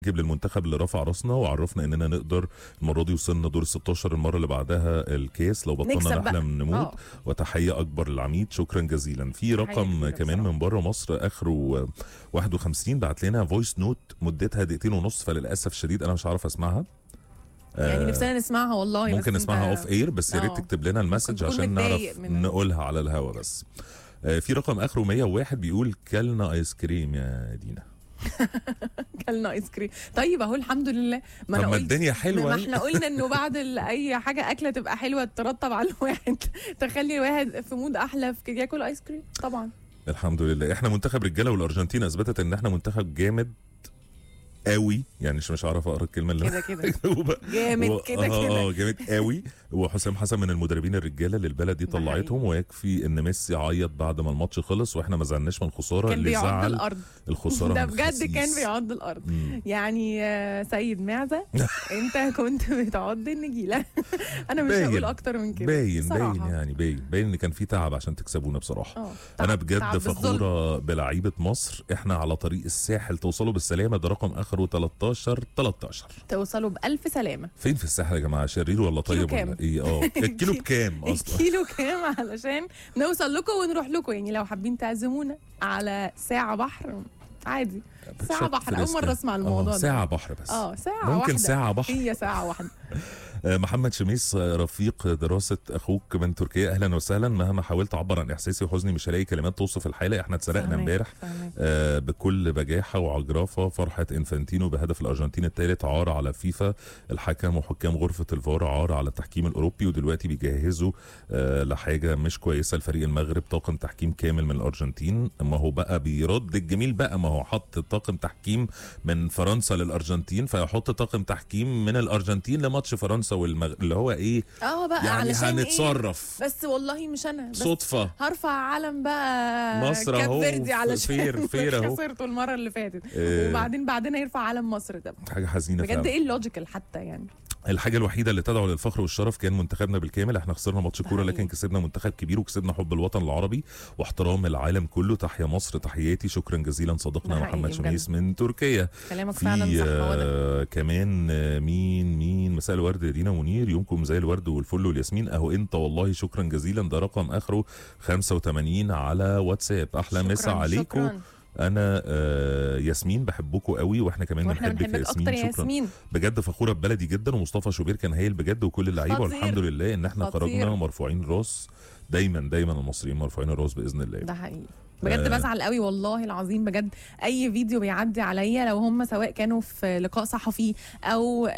بنبجب للمنتخب اللي رفع راسنا وعرفنا اننا نقدر المره دي وصلنا دور ال 16 المره اللي بعدها الكاس لو بطلنا نكسب بقى. نحلم نموت آه. وتحيه اكبر للعميد شكرا جزيلا في رقم كبيرة كمان بصراحة. من بره مصر اخره 51 بعت لنا فويس نوت مدتها دقيقتين ونص فللاسف الشديد انا مش عارف اسمعها يعني آه، نفسنا نسمعها والله بس ممكن انت- نسمعها اوف اير بس يا ريت آه. تكتب لنا المسج تكون عشان متضايق نعرف من- نقولها على الهوا بس آه، في رقم اخره 101 بيقول كلنا ايس كريم يا دينا كلنا ايس كريم طيب اهو الحمد لله ما طب انا ما قلت الدنيا حلوه ما أهي. احنا قلنا انه بعد ال- اي حاجه اكله تبقى حلوه ترتب على الواحد تخلي الواحد في مود احلى في كده ياكل ايس كريم طبعا الحمد لله احنا منتخب رجاله والارجنتين اثبتت ان احنا منتخب جامد قوي يعني مش مش عارف اقرا الكلمه اللي كده كده مكتوبه جامد و- كده آه، كده اه جامد قوي وحسام حسن من المدربين الرجاله اللي البلد دي ده طلعتهم ويكفي ان ميسي عيط بعد ما الماتش خلص واحنا ما زعلناش من الخساره كان اللي بيعض زعل الارض الخساره ده من بجد خسيس. كان بيعض الارض مم. يعني آه، سيد معزه انت كنت بتعض النجيله انا مش باين. هقول اكتر من كده باين بصراحة. باين يعني باين باين ان كان في تعب عشان تكسبونا بصراحه اه انا تعب- بجد تعب بالظلم. فخوره بلعيبه مصر احنا على طريق الساحل توصلوا بالسلامه ده رقم اخره 13 13 توصلوا بألف سلامة فين في الساحل يا جماعه شرير ولا كيلو طيب كام؟ ولا ايه اه الكيلو بكام اصلا الكيلو كام علشان نوصل لكم ونروح لكم يعني لو حابين تعزمونا على ساعة بحر عادي ساعة شط بحر أول فريسكا. مرة أسمع الموضوع آه، ده ساعه بحر بس اه ساعة ممكن واحدة ساعه بحر هي ساعة واحدة آه، محمد شميس آه، رفيق دراسة أخوك من تركيا أهلا وسهلا مهما حاولت أعبر عن إحساسي وحزني مش هلاقي كلمات توصف الحالة إحنا اتسرقنا فاهمك، امبارح فاهمك. آه، بكل بجاحة وعجرفة فرحة انفانتينو بهدف الأرجنتين الثالث عار على فيفا الحكم وحكام غرفة الفار عار على التحكيم الأوروبي ودلوقتي بيجهزوا آه، لحاجة مش كويسة لفريق المغرب طاقم تحكيم كامل من الأرجنتين ما هو بقى بيرد الجميل بقى ما هو حط طاقم تحكيم من فرنسا للأرجنتين فيحط طاقم تحكيم من الأرجنتين لماتش فرنسا والمغرب اللي هو إيه اه بقى يعني علشان هنتصرف إيه؟ بس والله مش أنا بس صدفة هرفع علم بقى مصر كاب أهو، فيردي علشان فير- فير أهو. خسرته المرة اللي فاتت آه. وبعدين بعدين يرفع علم مصر ده حاجة حزينة بجد فعلا ايه اللوجيكال حتى يعني الحاجة الوحيدة اللي تدعو للفخر والشرف كان منتخبنا بالكامل احنا خسرنا ماتش كورة حقيقي. لكن كسبنا منتخب كبير وكسبنا حب الوطن العربي واحترام العالم كله تحيا مصر تحياتي شكرا جزيلا صديقنا ده حقيقي محمد بجد. شميس من تركيا كلامك فعلا في صح هو ده آه كمان آه، مين مين مساء الورد يا دينا منير يومكم زي الورد والفل والياسمين اهو انت والله شكرا جزيلا ده رقم اخره 85 على واتساب احلى مسا شكراً، عليكم شكراً. انا آه ياسمين بحبكم قوي واحنا كمان واحنا بنحبك بنحبك يا اكتر ياسمين يا شكرا ياسمين بجد فخوره ببلدي جدا ومصطفى شوبير كان هايل بجد وكل اللعيبه خطير. والحمد لله ان احنا خطير. خرجنا مرفوعين راس دايما دايما المصريين مرفوعين الراس باذن الله ده حقيقي بجد آه. بزعل قوي والله العظيم بجد اي فيديو بيعدي عليا لو هم سواء كانوا في لقاء صحفي او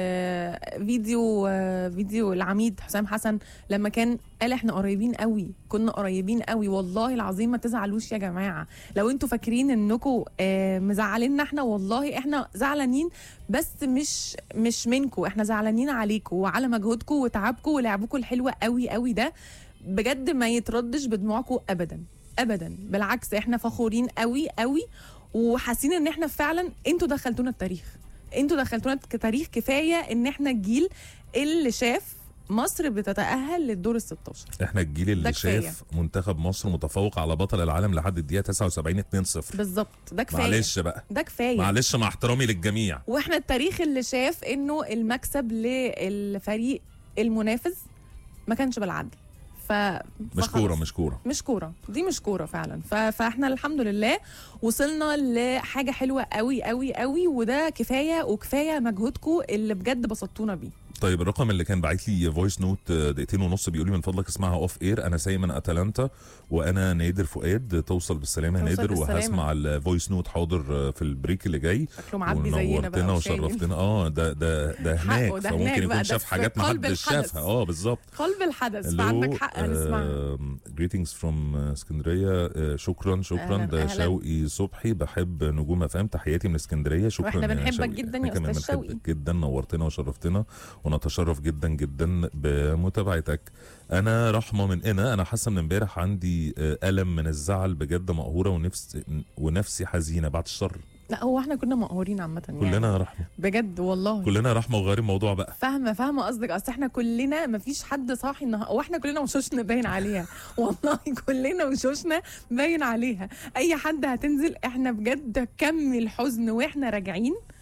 آه فيديو آه فيديو العميد حسام حسن لما كان قال احنا قريبين قوي كنا قريبين قوي والله العظيم ما تزعلوش يا جماعه لو انتوا فاكرين انكم آه مزعليننا احنا والله احنا زعلانين بس مش مش منكم احنا زعلانين عليكم وعلى مجهودكم وتعبكم ولعبكم الحلوه قوي قوي ده بجد ما يتردش بدموعكم ابدا ابدا بالعكس احنا فخورين قوي قوي وحاسين ان احنا فعلا انتوا دخلتونا التاريخ انتوا دخلتونا التاريخ كفايه ان اححنا الجيل اللي شاف مصر بتتاهل للدور ال 16 احنا الجيل اللي ده كفاية. شاف منتخب مصر متفوق على بطل العالم لحد الدقيقه 79 2-0 بالظبط ده كفايه معلش بقى ده كفايه معلش مع احترامي للجميع واحنا التاريخ اللي شاف انه المكسب للفريق المنافس ما كانش بالعدل ف مش فخلاص. كوره مش كوره مش كوره دي مش كوره فعلا ف... فاحنا الحمد لله وصلنا لحاجه حلوه قوي قوي قوي وده كفايه وكفايه مجهودكم اللي بجد بسطتونا بيه طيب الرقم اللي كان باعت لي فويس نوت دقيقتين ونص بيقول لي من فضلك اسمعها اوف اير انا سايق من اتلانتا وانا نادر فؤاد توصل بالسلامه يا توصل نادر بالسلامة. وهسمع الفويس نوت حاضر في البريك اللي جاي شكله معبي زينا بقى ونورتنا وشايل. وشرفتنا اه ده ده ده حقه، هناك ده فممكن هناك يكون بقى، ده شاف في حاجات ما قلب حدش الحدث. شافها اه بالظبط قلب الحدث اللي هو فعندك حق نسمعها جريتنجز فروم اسكندريه آه، شكرا شكرا أهلاً، ده أهلاً. شوقي صبحي بحب نجوم افهم تحياتي من اسكندريه شكرا وإحنا يا بنحبك شوقي. جداً إحنا يا كمان أستاذ بنحبك شوقي. جدا نورتنا وشرفتنا ونتشرف جدا جدا بمتابعتك انا رحمه من هنا انا حاسه من امبارح عندي آه، الم من الزعل بجد مقهوره ونفس ونفسي حزينه بعد الشر لا هو احنا كنا مقهورين عامه يعني كلنا يا رحمه بجد والله كلنا رحمه وغير الموضوع بقى فاهمه فاهمه قصدك اصل احنا كلنا ما فيش حد صاحي النهارده واحنا كلنا وشوشنا باين عليها والله كلنا وشوشنا باين عليها اي حد هتنزل احنا بجد كم الحزن واحنا راجعين